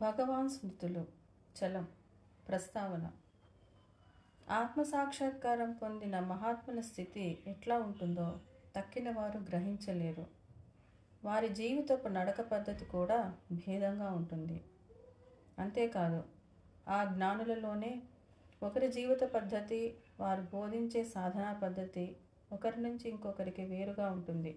భగవాన్ స్మృతులు చలం ప్రస్తావన ఆత్మసాక్షాత్కారం పొందిన మహాత్ముల స్థితి ఎట్లా ఉంటుందో తక్కిన వారు గ్రహించలేరు వారి జీవితపు నడక పద్ధతి కూడా భేదంగా ఉంటుంది అంతేకాదు ఆ జ్ఞానులలోనే ఒకరి జీవిత పద్ధతి వారు బోధించే సాధనా పద్ధతి ఒకరి నుంచి ఇంకొకరికి వేరుగా ఉంటుంది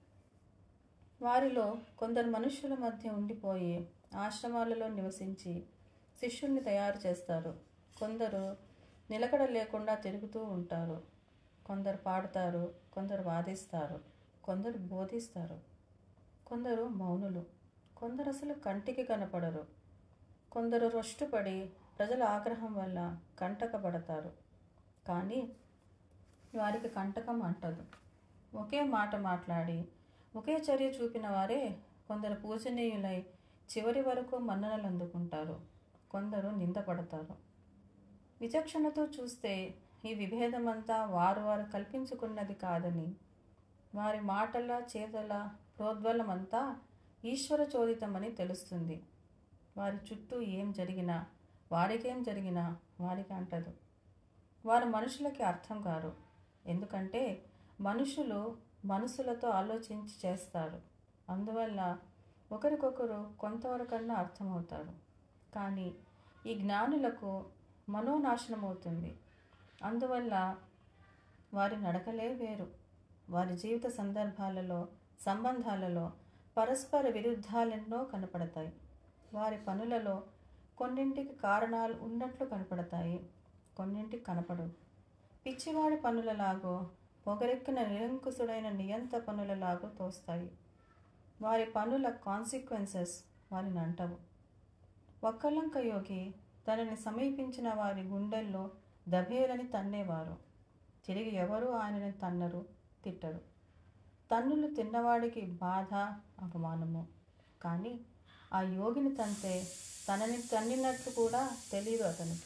వారిలో కొందరు మనుషుల మధ్య ఉండిపోయి ఆశ్రమాలలో నివసించి శిష్యుల్ని తయారు చేస్తారు కొందరు నిలకడ లేకుండా తిరుగుతూ ఉంటారు కొందరు పాడుతారు కొందరు వాదిస్తారు కొందరు బోధిస్తారు కొందరు మౌనులు కొందరు అసలు కంటికి కనపడరు కొందరు రొష్టుపడి ప్రజల ఆగ్రహం వల్ల కంటకపడతారు కానీ వారికి కంటకం అంటదు ఒకే మాట మాట్లాడి ఒకే చర్య చూపిన వారే కొందరు పూజనీయులై చివరి వరకు మన్ననలు అందుకుంటారు కొందరు నిందపడతారు విచక్షణతో చూస్తే ఈ విభేదమంతా వారు వారు కల్పించుకున్నది కాదని వారి మాటల చేతల ప్రోద్బలమంతా ఈశ్వర చోదితమని తెలుస్తుంది వారి చుట్టూ ఏం జరిగినా వారికేం జరిగినా వారికి అంటదు వారు మనుషులకి అర్థం కారు ఎందుకంటే మనుషులు మనసులతో ఆలోచించి చేస్తారు అందువల్ల ఒకరికొకరు కొంతవరకన్నా అర్థమవుతారు కానీ ఈ జ్ఞానులకు మనోనాశనం అవుతుంది అందువల్ల వారి నడకలే వేరు వారి జీవిత సందర్భాలలో సంబంధాలలో పరస్పర విరుద్ధాలెన్నో కనపడతాయి వారి పనులలో కొన్నింటికి కారణాలు ఉన్నట్లు కనపడతాయి కొన్నింటికి కనపడవు పిచ్చివాడి పనులలాగో పొగరెక్కిన నిరంకుశుడైన నియంత పనులలాగో తోస్తాయి వారి పనుల కాన్సిక్వెన్సెస్ వారిని అంటవు ఒక్కలంక యోగి తనని సమీపించిన వారి గుండెల్లో దభేలని తన్నేవారు తిరిగి ఎవరూ ఆయనని తన్నరు తిట్టరు తన్నులు తిన్నవాడికి బాధ అవమానము కానీ ఆ యోగిని తంతే తనని తన్నినట్లు కూడా తెలియదు అతనికి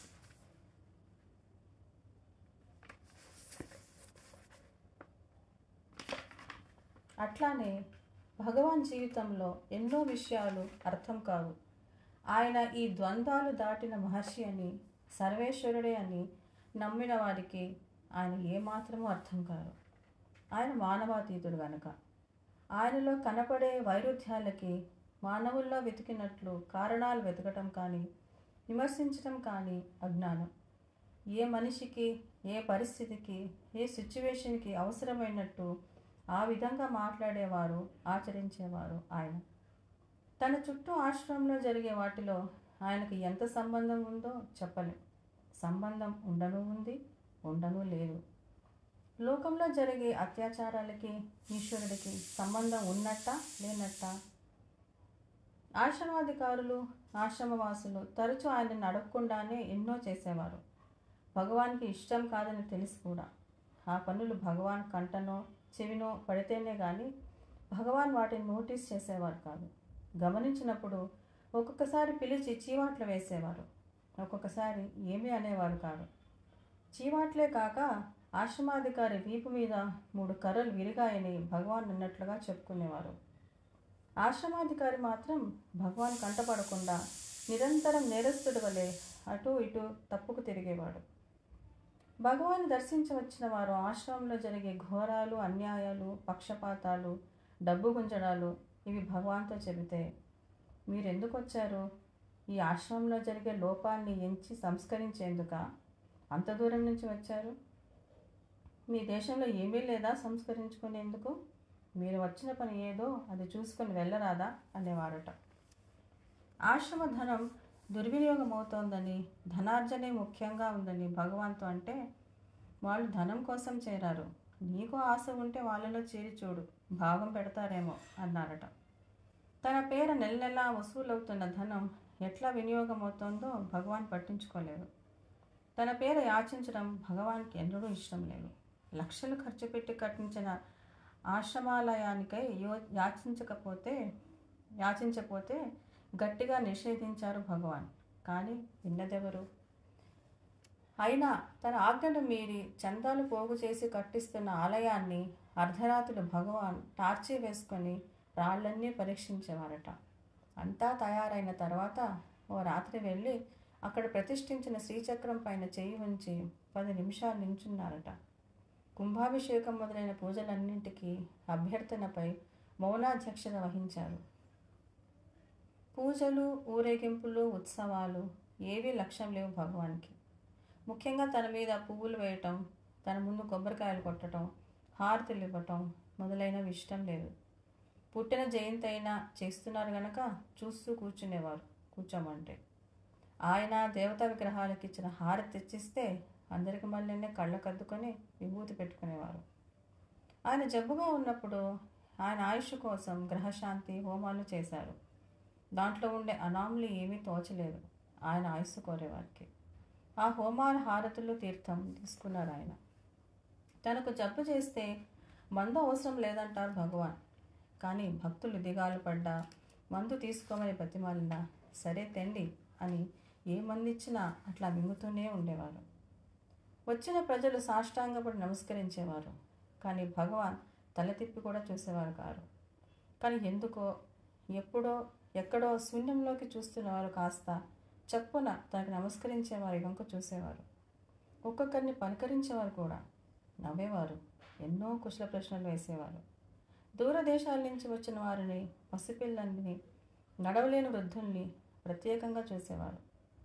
అట్లానే భగవాన్ జీవితంలో ఎన్నో విషయాలు అర్థం కావు ఆయన ఈ ద్వంద్వాలు దాటిన మహర్షి అని సర్వేశ్వరుడే అని నమ్మిన వారికి ఆయన ఏమాత్రమూ అర్థం కారు ఆయన మానవాతీతుడు గనక ఆయనలో కనపడే వైరుధ్యాలకి మానవుల్లో వెతికినట్లు కారణాలు వెతకటం కానీ విమర్శించడం కానీ అజ్ఞానం ఏ మనిషికి ఏ పరిస్థితికి ఏ సిచ్యువేషన్కి అవసరమైనట్టు ఆ విధంగా మాట్లాడేవారు ఆచరించేవారు ఆయన తన చుట్టూ ఆశ్రమంలో జరిగే వాటిలో ఆయనకు ఎంత సంబంధం ఉందో చెప్పలేం సంబంధం ఉండను ఉంది ఉండను లేదు లోకంలో జరిగే అత్యాచారాలకి ఈశ్వరుడికి సంబంధం ఉన్నట్ట లేనట్ట ఆశ్రమాధికారులు ఆశ్రమవాసులు తరచూ ఆయనను అడగకుండానే ఎన్నో చేసేవారు భగవాన్కి ఇష్టం కాదని తెలిసి కూడా ఆ పనులు భగవాన్ కంటనో చెవినో పడితేనే కానీ భగవాన్ వాటిని నోటీస్ చేసేవారు కాదు గమనించినప్పుడు ఒక్కొక్కసారి పిలిచి చీవాట్లు వేసేవారు ఒక్కొక్కసారి ఏమీ అనేవారు కాదు చీవాట్లే కాక ఆశ్రమాధికారి వీపు మీద మూడు కర్రలు విరిగాయని భగవాన్ అన్నట్లుగా చెప్పుకునేవారు ఆశ్రమాధికారి మాత్రం భగవాన్ కంటపడకుండా నిరంతరం నేరస్తుడి వలె అటు ఇటు తప్పుకు తిరిగేవాడు భగవాన్ దర్శించవచ్చిన వారు ఆశ్రమంలో జరిగే ఘోరాలు అన్యాయాలు పక్షపాతాలు డబ్బు గుంజడాలు ఇవి భగవాన్తో చెబితే మీరెందుకు వచ్చారు ఈ ఆశ్రమంలో జరిగే లోపాన్ని ఎంచి సంస్కరించేందుక అంత దూరం నుంచి వచ్చారు మీ దేశంలో ఏమీ లేదా సంస్కరించుకునేందుకు మీరు వచ్చిన పని ఏదో అది చూసుకొని వెళ్ళరాదా అనేవారట ఆశ్రమ ధనం దుర్వినియోగం అవుతోందని ధనార్జనే ముఖ్యంగా ఉందని భగవాన్తో అంటే వాళ్ళు ధనం కోసం చేరారు నీకు ఆశ ఉంటే వాళ్ళలో చేరి చూడు భాగం పెడతారేమో అన్నారట తన పేర నెల నెలా వసూలవుతున్న ధనం ఎట్లా వినియోగం అవుతోందో భగవాన్ పట్టించుకోలేదు తన పేర యాచించడం భగవాన్కి ఎన్నడూ ఇష్టం లేదు లక్షలు ఖర్చు పెట్టి కట్టించిన ఆశ్రమాలయానికై యో యాచించకపోతే యాచించపోతే గట్టిగా నిషేధించారు భగవాన్ కానీ విన్నదెవరు అయినా తన ఆజ్ఞను మీరి చందాలు పోగు చేసి కట్టిస్తున్న ఆలయాన్ని అర్ధరాత్రులు భగవాన్ టార్చి వేసుకొని రాళ్ళన్నీ పరీక్షించేవారట అంతా తయారైన తర్వాత ఓ రాత్రి వెళ్ళి అక్కడ ప్రతిష్ఠించిన శ్రీచక్రం పైన చేయి ఉంచి పది నిమిషాలు నించున్నారట కుంభాభిషేకం మొదలైన పూజలన్నింటికీ అభ్యర్థనపై మౌనాధ్యక్షత వహించారు పూజలు ఊరేగింపులు ఉత్సవాలు ఏవీ లక్ష్యం లేవు భగవాన్కి ముఖ్యంగా తన మీద పువ్వులు వేయటం తన ముందు కొబ్బరికాయలు కొట్టడం హారతులు ఇవ్వటం మొదలైనవి ఇష్టం లేదు పుట్టిన జయంతి అయినా చేస్తున్నారు గనక చూస్తూ కూర్చునేవారు కూర్చోమంటే ఆయన దేవతా విగ్రహాలకు ఇచ్చిన హారతి తెచ్చిస్తే అందరికి మళ్ళీ కళ్ళకద్దుకొని విభూతి పెట్టుకునేవారు ఆయన జబ్బుగా ఉన్నప్పుడు ఆయన ఆయుష్ కోసం గ్రహశాంతి హోమాలు చేశారు దాంట్లో ఉండే అనాములు ఏమీ తోచలేదు ఆయన ఆయుస్సు కోరేవారికి ఆ హోమాల హారతులు తీర్థం తీసుకున్నారు ఆయన తనకు జబ్బు చేస్తే మందు అవసరం లేదంటారు భగవాన్ కానీ భక్తులు దిగాలు పడ్డా మందు తీసుకోమని బతిమాలినా సరే తెండి అని ఏ మంది ఇచ్చినా అట్లా మింగుతూనే ఉండేవారు వచ్చిన ప్రజలు సాష్టాంగపడి నమస్కరించేవారు కానీ భగవాన్ తల తిప్పి కూడా చూసేవారు కారు కానీ ఎందుకో ఎప్పుడో ఎక్కడో శూన్యంలోకి చూస్తున్నవారు కాస్త చప్పున తనకు నమస్కరించేవారి వంక చూసేవారు ఒక్కొక్కరిని పలకరించేవారు కూడా నవ్వేవారు ఎన్నో కుశల ప్రశ్నలు వేసేవారు దూరదేశాల నుంచి వచ్చిన వారిని పసిపిల్లల్ని నడవలేని వృద్ధుల్ని ప్రత్యేకంగా చూసేవారు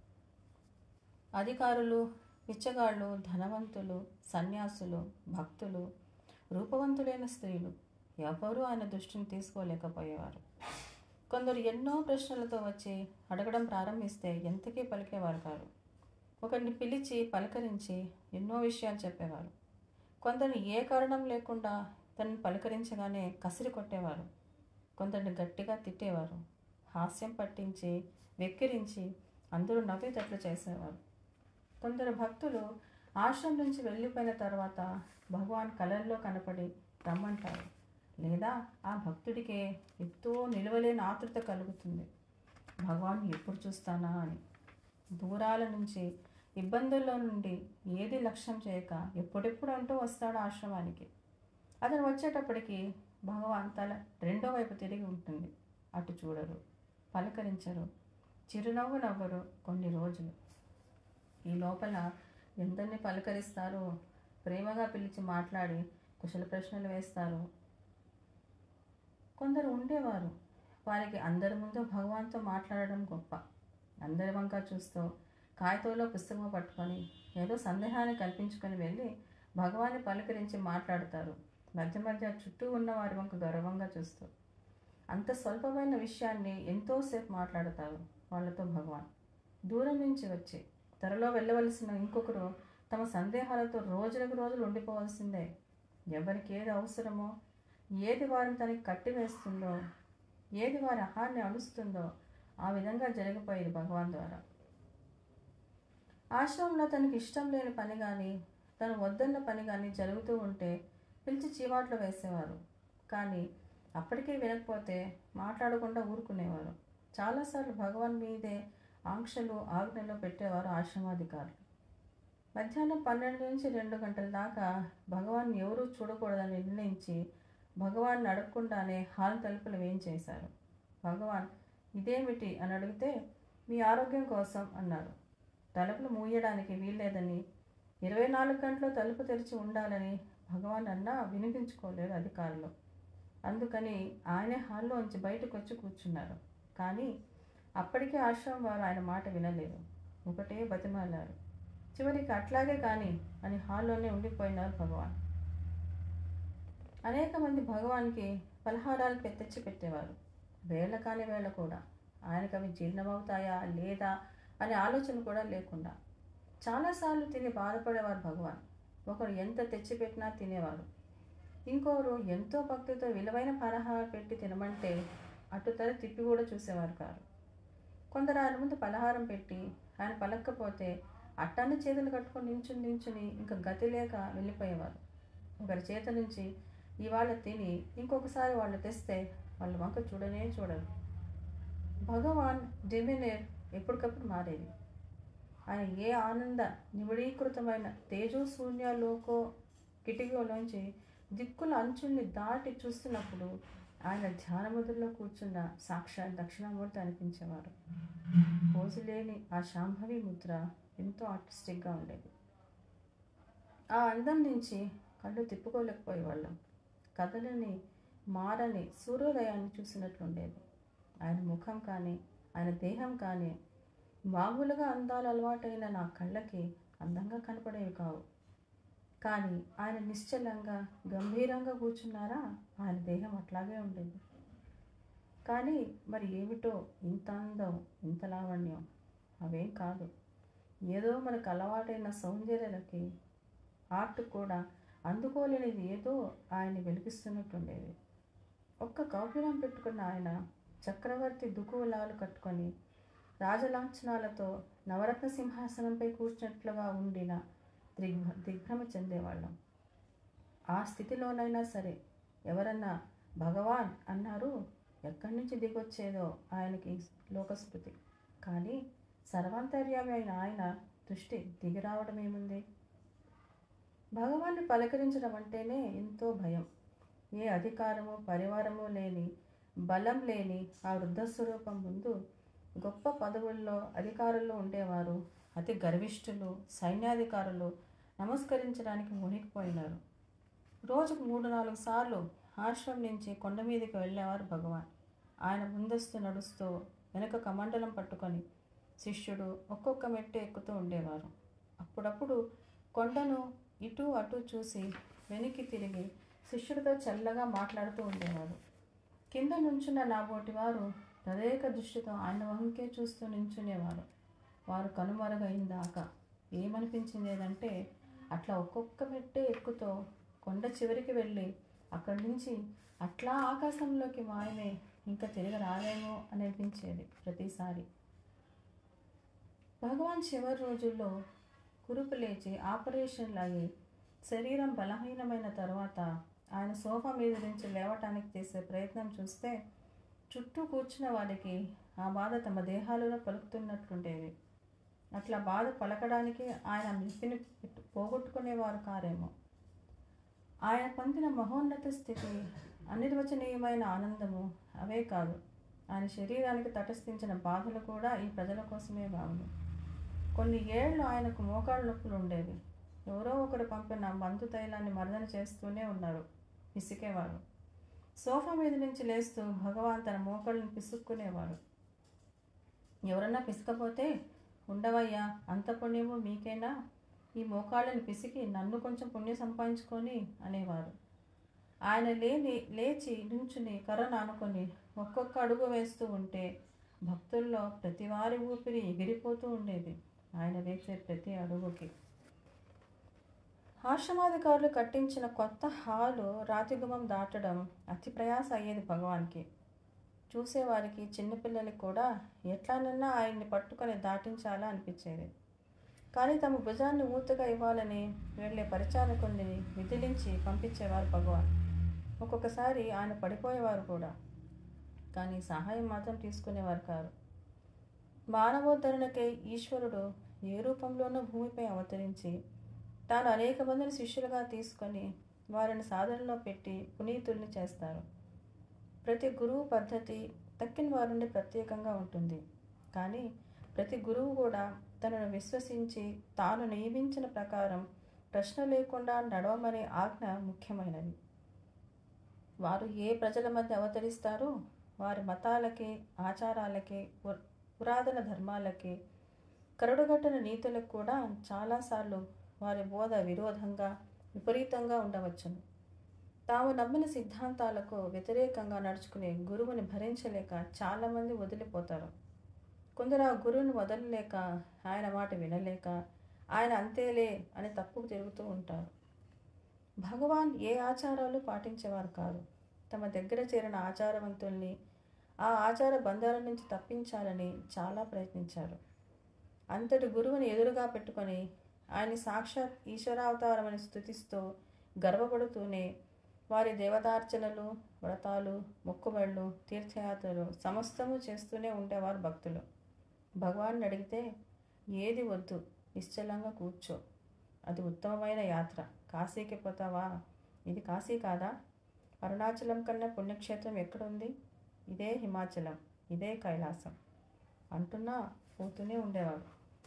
అధికారులు పిచ్చగాళ్ళు ధనవంతులు సన్యాసులు భక్తులు రూపవంతులైన స్త్రీలు ఎవ్వరూ ఆయన దృష్టిని తీసుకోలేకపోయేవారు కొందరు ఎన్నో ప్రశ్నలతో వచ్చి అడగడం ప్రారంభిస్తే ఎంతకీ పలికేవారు కాదు ఒకరిని పిలిచి పలకరించి ఎన్నో విషయాలు చెప్పేవారు కొందరిని ఏ కారణం లేకుండా తనని పలకరించగానే కసిరి కొట్టేవారు కొందరిని గట్టిగా తిట్టేవారు హాస్యం పట్టించి వెక్కిరించి అందరూ నవ్వేటట్లు చేసేవారు కొందరు భక్తులు ఆశ్రమం నుంచి వెళ్ళిపోయిన తర్వాత భగవాన్ కళల్లో కనపడి రమ్మంటారు లేదా ఆ భక్తుడికే ఎంతో నిలవలేని ఆతృత కలుగుతుంది భగవాన్ ఎప్పుడు చూస్తానా అని దూరాల నుంచి ఇబ్బందుల్లో నుండి ఏది లక్ష్యం చేయక ఎప్పుడెప్పుడు అంటూ వస్తాడు ఆశ్రమానికి అతను వచ్చేటప్పటికి భగవాన్ తల రెండో వైపు తిరిగి ఉంటుంది అటు చూడరు పలకరించరు చిరునవ్వు నవ్వరు కొన్ని రోజులు ఈ లోపల ఎందరిని పలకరిస్తారో ప్రేమగా పిలిచి మాట్లాడి కుశల ప్రశ్నలు వేస్తారు కొందరు ఉండేవారు వారికి అందరి ముందు భగవాన్తో మాట్లాడడం గొప్ప అందరి వంక చూస్తూ కాగితంలో పుస్తకం పట్టుకొని ఏదో సందేహాన్ని కల్పించుకొని వెళ్ళి భగవాన్ని పలకరించి మాట్లాడతారు మధ్య మధ్య చుట్టూ ఉన్న వారి వంక గర్వంగా చూస్తూ అంత స్వల్పమైన విషయాన్ని ఎంతోసేపు మాట్లాడతారు వాళ్ళతో భగవాన్ దూరం నుంచి వచ్చి త్వరలో వెళ్ళవలసిన ఇంకొకరు తమ సందేహాలతో రోజులకు రోజులు ఉండిపోవాల్సిందే ఎవరికి ఏది అవసరమో ఏది వారిని తనకి కట్టివేస్తుందో ఏది వారి ఆహాన్ని అణుస్తుందో ఆ విధంగా జరిగిపోయేది భగవాన్ ద్వారా ఆశ్రమంలో తనకి ఇష్టం లేని పని కానీ తను వద్దన్న పని కానీ జరుగుతూ ఉంటే పిలిచి చీవాట్లు వేసేవారు కానీ అప్పటికే వినకపోతే మాట్లాడకుండా ఊరుకునేవారు చాలాసార్లు భగవాన్ మీదే ఆంక్షలు ఆజ్ఞలు పెట్టేవారు ఆశ్రమాధికారులు మధ్యాహ్నం పన్నెండు నుంచి రెండు గంటల దాకా భగవాన్ ఎవరూ చూడకూడదని నిర్ణయించి భగవాన్ అడగకుండానే హాల్ తలుపులు వేయించేశారు భగవాన్ ఇదేమిటి అని అడిగితే మీ ఆరోగ్యం కోసం అన్నారు తలుపులు మూయడానికి వీల్లేదని ఇరవై నాలుగు గంటలు తలుపు తెరిచి ఉండాలని భగవాన్ అన్నా వినిపించుకోలేదు అధికారులు అందుకని ఆయనే హాల్లోంచి బయటకు వచ్చి కూర్చున్నారు కానీ అప్పటికే ఆశ్రమం వారు ఆయన మాట వినలేదు ఒకటే బతిమాలారు చివరికి అట్లాగే కానీ అని హాల్లోనే ఉండిపోయినారు భగవాన్ అనేక మంది భగవాన్కి పలహారాలు తెచ్చి పెట్టేవారు వేళ కాని వేళ కూడా ఆయనకు అవి జీర్ణమవుతాయా లేదా అనే ఆలోచన కూడా లేకుండా చాలాసార్లు తిని బాధపడేవారు భగవాన్ ఒకరు ఎంత తెచ్చిపెట్టినా తినేవారు ఇంకోరు ఎంతో భక్తితో విలువైన పలహారం పెట్టి తినమంటే అటు తల తిప్పి కూడా చూసేవారు కారు కొందరు ఆయన ముందు పలహారం పెట్టి ఆయన పలక్కపోతే అట్టాన్ని చేతులు కట్టుకొని నించుని నించుని ఇంకా గతి లేక వెళ్ళిపోయేవారు ఒకరి చేత నుంచి ఇవాళ తిని ఇంకొకసారి వాళ్ళు తెస్తే వాళ్ళ వంక చూడనే చూడరు భగవాన్ డెమినేర్ ఎప్పటికప్పుడు మారేది ఆయన ఏ ఆనంద నిబిడీకృతమైన తేజోశూన్యలోకో కిటికీలోంచి దిక్కుల అంచుల్ని దాటి చూస్తున్నప్పుడు ఆయన ధ్యానముద్రలో కూర్చున్న సాక్షాత్ దక్షిణామూర్తి అనిపించేవారు పోజులేని ఆ శాంభవి ముద్ర ఎంతో ఆర్టిస్టిక్గా ఉండేది ఆ అందం నుంచి కళ్ళు తిప్పుకోలేకపోయేవాళ్ళం కథలని మారని సూర్యోదయాన్ని చూసినట్లుండేది ఆయన ముఖం కానీ ఆయన దేహం కానీ మామూలుగా అందాలు అలవాటైన నా కళ్ళకి అందంగా కనపడేవి కావు కానీ ఆయన నిశ్చలంగా గంభీరంగా కూర్చున్నారా ఆయన దేహం అట్లాగే ఉండేది కానీ మరి ఏమిటో ఇంత అందం ఇంత లావణ్యం అవేం కాదు ఏదో మనకు అలవాటైన సౌందర్యాలకి ఆర్ట్ కూడా అందుకోలేనిది ఏదో ఆయన్ని వెలిపిస్తున్నట్టుండేది ఒక్క కౌపీనం పెట్టుకున్న ఆయన చక్రవర్తి దుకులాలు కట్టుకొని రాజలాంఛనాలతో నవరత్న సింహాసనంపై కూర్చున్నట్లుగా ఉండిన దిగ్భ దిగ్భ్రమ చెందేవాళ్ళం ఆ స్థితిలోనైనా సరే ఎవరన్నా భగవాన్ అన్నారు ఎక్కడి నుంచి దిగొచ్చేదో ఆయనకి లోకస్మృతి కానీ సర్వాంతర్యామి అయిన ఆయన దృష్టి దిగిరావడం ఏముంది భగవాన్ని పలకరించడం అంటేనే ఎంతో భయం ఏ అధికారము పరివారము లేని బలం లేని ఆ వృద్ధ స్వరూపం ముందు గొప్ప పదవుల్లో అధికారుల్లో ఉండేవారు అతి గర్విష్ఠులు సైన్యాధికారులు నమస్కరించడానికి మునిగిపోయినారు రోజుకు మూడు నాలుగు సార్లు ఆశ్రమం నుంచి కొండ మీదకి వెళ్ళేవారు భగవాన్ ఆయన ముందస్తు నడుస్తూ వెనక కమండలం పట్టుకొని శిష్యుడు ఒక్కొక్క మెట్టు ఎక్కుతూ ఉండేవారు అప్పుడప్పుడు కొండను ఇటు అటు చూసి వెనక్కి తిరిగి శిష్యుడితో చల్లగా మాట్లాడుతూ ఉండేవారు కింద నుంచున్న నాబోటి వారు తదేక దృష్టితో ఆయన వంకే చూస్తూ నించునేవారు వారు కనుమరుగైన దాకా ఏమనిపించిందేదంటే అట్లా ఒక్కొక్క మెట్టే ఎక్కుతో కొండ చివరికి వెళ్ళి అక్కడి నుంచి అట్లా ఆకాశంలోకి మాయమే ఇంకా తిరిగి రాలేమో అని అనిపించేది ప్రతిసారి భగవాన్ చివరి రోజుల్లో కురుపు లేచి ఆపరేషన్లు అయ్యి శరీరం బలహీనమైన తర్వాత ఆయన సోఫా మీద నుంచి లేవటానికి చేసే ప్రయత్నం చూస్తే చుట్టూ కూర్చున్న వారికి ఆ బాధ తమ దేహాలలో పలుకుతున్నట్లుండేది అట్లా బాధ పలకడానికి ఆయన నిప్పిని పోగొట్టుకునేవారు కారేమో ఆయన పొందిన మహోన్నత స్థితి అనిర్వచనీయమైన ఆనందము అవే కాదు ఆయన శరీరానికి తటస్థించిన బాధలు కూడా ఈ ప్రజల కోసమే బాగును కొన్ని ఏళ్ళు ఆయనకు మోకాళ్ళ నొప్పులు ఉండేవి ఎవరో ఒకరు పంపిన మందు తైలాన్ని మర్దన చేస్తూనే ఉన్నారు పిసికేవారు సోఫా మీద నుంచి లేస్తూ భగవాన్ తన మోకాళ్ళని పిసుక్కునేవాడు ఎవరన్నా పిసకపోతే ఉండవయ్యా అంత పుణ్యము మీకైనా ఈ మోకాళ్ళని పిసికి నన్ను కొంచెం పుణ్యం సంపాదించుకొని అనేవారు ఆయన లేని లేచి నుంచుని కర్రను ఆనుకొని ఒక్కొక్క అడుగు వేస్తూ ఉంటే భక్తుల్లో ప్రతి వారి ఊపిరి ఎగిరిపోతూ ఉండేది ఆయన వేసే ప్రతి అడుగుకి ఆశ్రమాధికారులు కట్టించిన కొత్త హాలు రాతిగుమం దాటడం అతి ప్రయాస అయ్యేది భగవాన్కి చూసేవారికి చిన్నపిల్లలకి కూడా ఎట్లానన్నా ఆయన్ని పట్టుకొని దాటించాలా అనిపించేది కానీ తమ భుజాన్ని ఊతగా ఇవ్వాలని వెళ్ళే పరిచారకుల్ని విదిలించి పంపించేవారు భగవాన్ ఒక్కొక్కసారి ఆయన పడిపోయేవారు కూడా కానీ సహాయం మాత్రం తీసుకునేవారు కారు మానవోద్ధరణకై ఈశ్వరుడు ఏ రూపంలోనూ భూమిపై అవతరించి తాను అనేక మందిని శిష్యులుగా తీసుకొని వారిని సాధనలో పెట్టి పునీతుల్ని చేస్తారు ప్రతి గురువు పద్ధతి తక్కిన వారి నుండి ప్రత్యేకంగా ఉంటుంది కానీ ప్రతి గురువు కూడా తనను విశ్వసించి తాను నియమించిన ప్రకారం ప్రశ్న లేకుండా నడవమనే ఆజ్ఞ ముఖ్యమైనది వారు ఏ ప్రజల మధ్య అవతరిస్తారో వారి మతాలకి ఆచారాలకి పుర- పురాతన ధర్మాలకి కరడుగట్టిన నీతులకు కూడా చాలాసార్లు వారి బోధ విరోధంగా విపరీతంగా ఉండవచ్చును తాము నమ్మిన సిద్ధాంతాలకు వ్యతిరేకంగా నడుచుకునే గురువుని భరించలేక చాలామంది వదిలిపోతారు కొందరు ఆ గురువుని వదలలేక ఆయన మాట వినలేక ఆయన అంతేలే అని తప్పుకు తిరుగుతూ ఉంటారు భగవాన్ ఏ ఆచారాలు పాటించేవారు కాదు తమ దగ్గర చేరిన ఆచారవంతుల్ని ఆ ఆచార బంధాల నుంచి తప్పించాలని చాలా ప్రయత్నించారు అంతటి గురువుని ఎదురుగా పెట్టుకొని ఆయన సాక్షాత్ ఈశ్వరావతారమని స్థుతిస్తూ గర్వపడుతూనే వారి దేవతార్చనలు వ్రతాలు మొక్కుబళ్ళు తీర్థయాత్రలు సమస్తము చేస్తూనే ఉండేవారు భక్తులు భగవాన్ అడిగితే ఏది వద్దు నిశ్చలంగా కూర్చో అది ఉత్తమమైన యాత్ర కాశీకి పోతావా ఇది కాశీ కాదా అరుణాచలం కన్నా పుణ్యక్షేత్రం ఎక్కడుంది ఇదే హిమాచలం ఇదే కైలాసం అంటున్నా పోతూనే ఉండేవాడు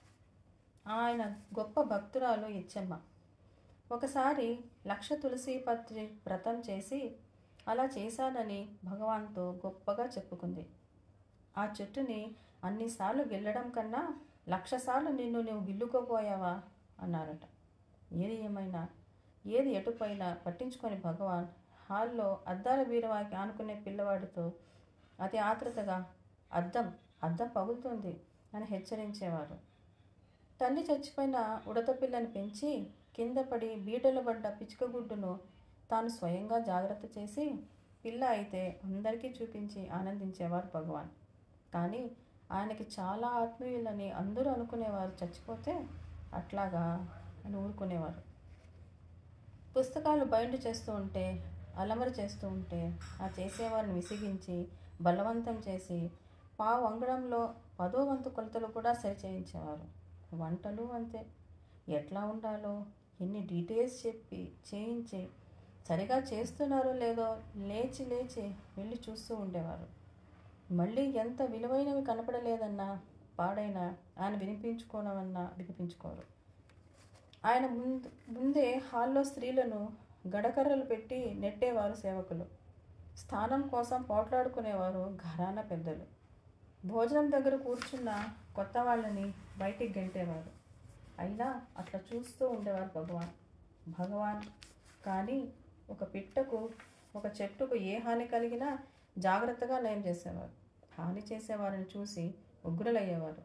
ఆయన గొప్ప భక్తురాలు ఇచ్చమ్మ ఒకసారి లక్ష తులసి పత్రి వ్రతం చేసి అలా చేశానని భగవాన్తో గొప్పగా చెప్పుకుంది ఆ చెట్టుని అన్నిసార్లు గిల్లడం కన్నా లక్షసార్లు నిన్ను నువ్వు గిల్లుకోపోయావా అన్నారట ఏది ఏమైనా ఏది ఎటుపోయినా పట్టించుకొని భగవాన్ హాల్లో అద్దాల బీరువాకి ఆనుకునే పిల్లవాడితో అతి ఆత్రతగా అద్దం అద్దం పగులుతుంది అని హెచ్చరించేవారు తల్లి చచ్చిపోయిన ఉడత పిల్లని పెంచి కింద పడి బీటలు పడ్డ పిచ్చుకగుడ్డును తాను స్వయంగా జాగ్రత్త చేసి పిల్ల అయితే అందరికీ చూపించి ఆనందించేవారు భగవాన్ కానీ ఆయనకి చాలా ఆత్మీయులని అందరూ అనుకునేవారు చచ్చిపోతే అట్లాగా అని ఊరుకునేవారు పుస్తకాలు బైండ్ చేస్తూ ఉంటే అలమరి చేస్తూ ఉంటే ఆ చేసేవారిని విసిగించి బలవంతం చేసి పావు అంగడంలో పదో వంతు కొలతలు కూడా సరిచేయించేవారు వంటలు అంతే ఎట్లా ఉండాలో ఎన్ని డీటెయిల్స్ చెప్పి చేయించి సరిగా చేస్తున్నారో లేదో లేచి లేచి వెళ్ళి చూస్తూ ఉండేవారు మళ్ళీ ఎంత విలువైనవి కనపడలేదన్నా పాడైనా ఆయన వినిపించుకోనమన్నా వినిపించుకోరు ఆయన ముందు ముందే హాల్లో స్త్రీలను గడకర్రలు పెట్టి నెట్టేవారు సేవకులు స్థానం కోసం పోట్లాడుకునేవారు ఘరానా పెద్దలు భోజనం దగ్గర కూర్చున్న కొత్త వాళ్ళని బయటికి గెంటేవారు అయినా అట్లా చూస్తూ ఉండేవారు భగవాన్ భగవాన్ కానీ ఒక పిట్టకు ఒక చెట్టుకు ఏ హాని కలిగినా జాగ్రత్తగా నయం చేసేవారు హాని చేసేవారిని చూసి ఉగ్రులయ్యేవారు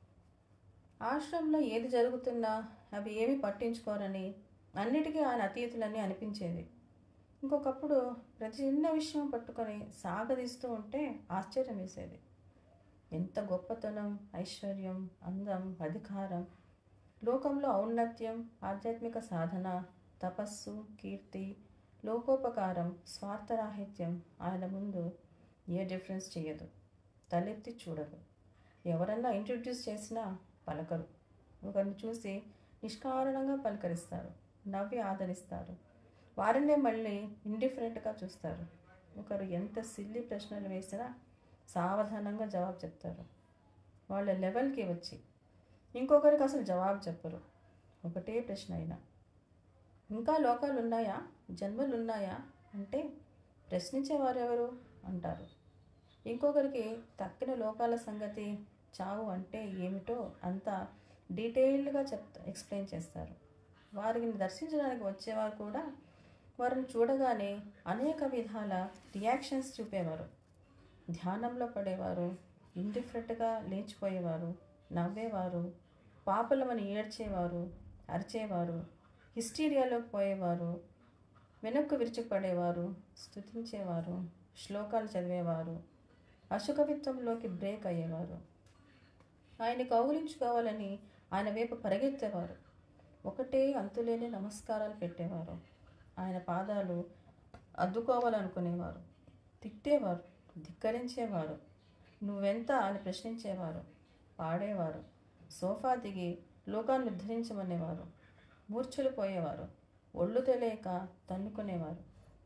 ఆశ్రమంలో ఏది జరుగుతున్నా అవి ఏమీ పట్టించుకోరని అన్నిటికీ ఆయన అతీతులని అనిపించేది ఇంకొకప్పుడు ప్రతి చిన్న విషయం పట్టుకొని సాగదీస్తూ ఉంటే ఆశ్చర్యం వేసేది ఎంత గొప్పతనం ఐశ్వర్యం అందం అధికారం లోకంలో ఔన్నత్యం ఆధ్యాత్మిక సాధన తపస్సు కీర్తి లోకోపకారం స్వార్థరాహిత్యం ఆయన ముందు ఏ డిఫరెన్స్ చేయదు తలెత్తి చూడదు ఎవరన్నా ఇంట్రడ్యూస్ చేసినా పలకరు ఒకరిని చూసి నిష్కారణంగా పలకరిస్తారు నవ్వి ఆదరిస్తారు వారినే మళ్ళీ ఇండిఫరెంట్గా చూస్తారు ఒకరు ఎంత సిల్లి ప్రశ్నలు వేసినా సావధానంగా జవాబు చెప్తారు వాళ్ళ లెవెల్కి వచ్చి ఇంకొకరికి అసలు జవాబు చెప్పరు ఒకటే ప్రశ్న అయినా ఇంకా లోకాలు ఉన్నాయా జన్మలు ఉన్నాయా అంటే ప్రశ్నించేవారు ఎవరు అంటారు ఇంకొకరికి తక్కిన లోకాల సంగతి చావు అంటే ఏమిటో అంతా డీటెయిల్డ్గా చెప్తా ఎక్స్ప్లెయిన్ చేస్తారు వారిని దర్శించడానికి వచ్చేవారు కూడా వారిని చూడగానే అనేక విధాల రియాక్షన్స్ చూపేవారు ధ్యానంలో పడేవారు ఇండిఫరెంట్గా లేచిపోయేవారు నవ్వేవారు పాపలమని ఏడ్చేవారు అరిచేవారు హిస్టీరియాలోకి పోయేవారు వెనక్కు విరుచుకుపడేవారు స్తుతించేవారు శ్లోకాలు చదివేవారు అశుకవిత్వంలోకి బ్రేక్ అయ్యేవారు ఆయన కౌగులించుకోవాలని ఆయన వైపు పరిగెత్తేవారు ఒకటే అంతులేని నమస్కారాలు పెట్టేవారు ఆయన పాదాలు అద్దుకోవాలనుకునేవారు తిట్టేవారు ధిక్కరించేవారు నువ్వెంత అని ప్రశ్నించేవారు పాడేవారు సోఫా దిగి లోకాన్ని ఉద్ధరించమనేవారు మూర్ఛలు పోయేవారు ఒళ్ళు తెలియక తన్నుకునేవారు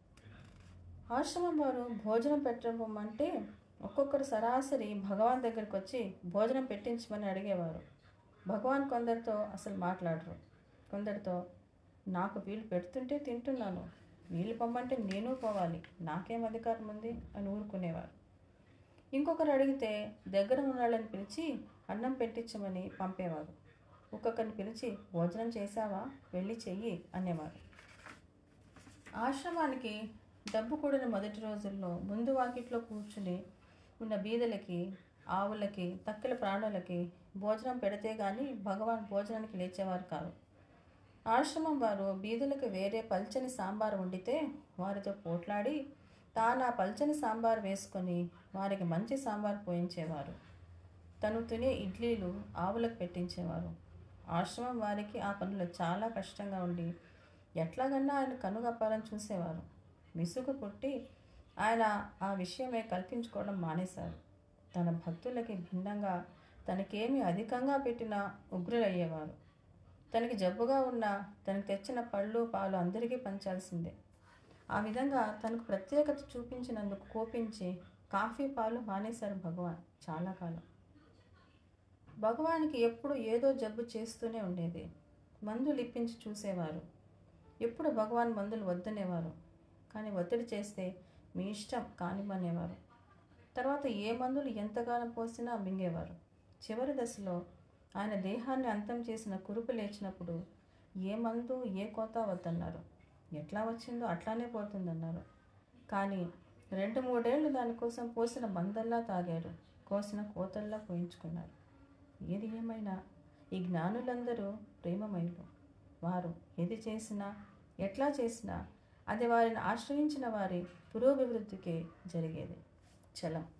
ఆశ్రమం వారు భోజనం పెట్టమంటే ఒక్కొక్కరు సరాసరి భగవాన్ దగ్గరికి వచ్చి భోజనం పెట్టించమని అడిగేవారు భగవాన్ కొందరితో అసలు మాట్లాడరు కొందరితో నాకు వీళ్ళు పెడుతుంటే తింటున్నాను వీళ్ళు పొమ్మంటే నేను పోవాలి నాకేం అధికారం ఉంది అని ఊరుకునేవారు ఇంకొకరు అడిగితే దగ్గర ఉన్న వాళ్ళని పిలిచి అన్నం పెట్టించమని పంపేవారు ఒక్కొక్కరిని పిలిచి భోజనం చేశావా వెళ్ళి చెయ్యి అనేవారు ఆశ్రమానికి డబ్బు కూడిన మొదటి రోజుల్లో ముందు వాకిట్లో కూర్చుని ఉన్న బీదలకి ఆవులకి తక్కిల ప్రాణులకి భోజనం పెడితే గాని భగవాన్ భోజనానికి లేచేవారు కాదు ఆశ్రమం వారు బీదలకు వేరే పల్చని సాంబార్ వండితే వారితో పోట్లాడి తాను ఆ పల్చని సాంబార్ వేసుకొని వారికి మంచి సాంబార్ పోయించేవారు తను తినే ఇడ్లీలు ఆవులకు పెట్టించేవారు ఆశ్రమం వారికి ఆ పనులు చాలా కష్టంగా ఉండి ఎట్లాగన్నా ఆయన కనుగప్పాలని చూసేవారు విసుగు పుట్టి ఆయన ఆ విషయమే కల్పించుకోవడం మానేశారు తన భక్తులకి భిన్నంగా తనకేమి అధికంగా పెట్టిన ఉగ్రులయ్యేవారు తనకి జబ్బుగా ఉన్న తనకు తెచ్చిన పళ్ళు పాలు అందరికీ పంచాల్సిందే ఆ విధంగా తనకు ప్రత్యేకత చూపించినందుకు కోపించి కాఫీ పాలు మానేశారు భగవాన్ చాలా కాలం భగవానికి ఎప్పుడు ఏదో జబ్బు చేస్తూనే ఉండేది మందులు ఇప్పించి చూసేవారు ఎప్పుడు భగవాన్ మందులు వద్దనేవారు కానీ ఒత్తిడి చేస్తే మీ ఇష్టం కానివ్వనేవారు తర్వాత ఏ మందులు ఎంతగానో పోసినా మింగేవారు చివరి దశలో ఆయన దేహాన్ని అంతం చేసిన కురుపు లేచినప్పుడు ఏ మందు ఏ కోత వద్దన్నారు ఎట్లా వచ్చిందో అట్లానే పోతుందన్నారు కానీ రెండు మూడేళ్లు దానికోసం పోసిన మందల్లా తాగాడు కోసిన కోతల్లా పోయించుకున్నాడు ఏది ఏమైనా ఈ జ్ఞానులందరూ ప్రేమమయులు వారు ఏది చేసినా ఎట్లా చేసినా అది వారిని ఆశ్రయించిన వారి పురోభివృద్ధికే జరిగేది చలం